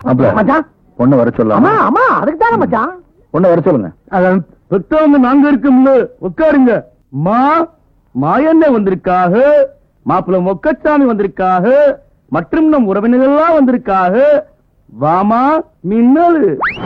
மாப்பிள மச்சான் பொண்ணு வர ஆமா சொல்லலாம் ஆமா அதுக்கு தானே மச்சான் பொண்ணு வர சொல்லுங்க பெற்றவங்க நாங்க இருக்கோம்ல உட்காருங்க மா மாயண்ண வந்திருக்காக மாப்பிள்ள மொக்கச்சாமி வந்திருக்காக மற்றும் நம் உறவினர்கள்லாம் வந்திருக்காக வாமா மின்னல்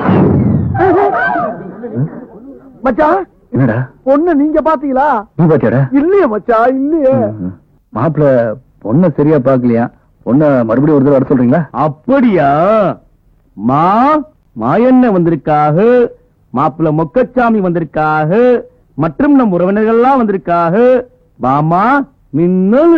மச்சான் என்னடா பொண்ணு நீங்க பாத்தீங்களா நீ பாத்தியாடா இல்லையே மச்சான் இல்லையே மாப்பிள பொண்ண சரியா பாக்கலையா பொண்ண மறுபடியும் ஒரு தடவை வர சொல்றீங்களா அப்படியா மா மாயண்ண வந்திருக்காக மாப்பிள்ள மொக்கச்சாமி வந்திருக்காக மற்றும் நம் உறவினர்கள்லாம் வந்திருக்காக வாமா மின்னல்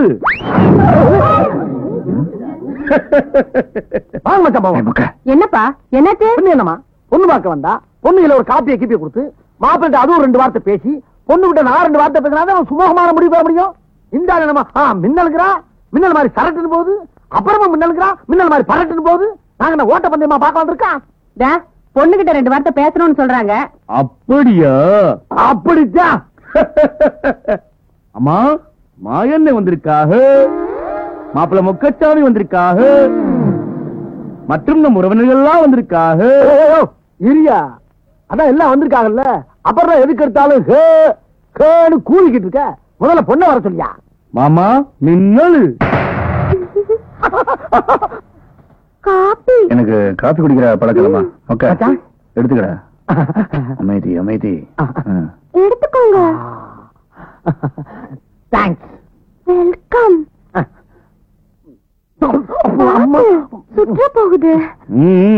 வாங்க மச்சான் ஏய், பாவம் முக்க. என்னப்பா என்னாச்சு பொண்ணு என்னமா பொண்ணு பார்க்க வந்தா பொண்ணுல ஒரு காப்பியை கிப்பி கொடுத்து மாப்பிள்ளை அதுவும் ரெண்டு வார்த்தை பேசி பொண்ணு கிட்ட நான் ரெண்டு வார்த்தை பேசினா அவன் சுமூகமான முடிவு பெற முடியும் இந்த ஆளு என்னமா ஆ மின்னலுங்கிறா மின்னல் மாதிரி சரட்டுன்னு போகுது அப்புறமா மின்னலுங்கிறா மின்னல் மாதிரி பரட்டுன்னு போகுது நாங்க என்ன ஓட்ட பந்தயமா பார்க்க வந்திருக்கா டா, பொண்ணுகிட்ட ரெண்டு வார்த்தை பேசணும்னு சொல்றாங்க அப்படியா அப்படித்தான் அம்மா மாயண்ண வந்திருக்காக மாப்பிள்ள மொக்கச்சாமி வந்திருக்காக மற்றும் நம் உறவினர்கள்லாம் வந்திருக்காக ஏய், ஏய், இரியா அதான் எல்லாம் வந்திருக்காங்கல்ல அப்புறம் எதுக்கு எடுத்தாலும் ஹே ஹேன்னு கூவிக்கிட்டு இருக்க முதல்ல பொண்ணை வர சொல்லியா மாமா மின்னல் காப்பி எனக்கு காபி குடிக்கிற பழக்கலமா ஓகே மச்சான். எடுத்துக்கடா அமைதி அமைதி ஆ. எடுத்துக்கோங்க தேங்க்ஸ் வெல்கம் அம்மா சுற்ற போகுது ம்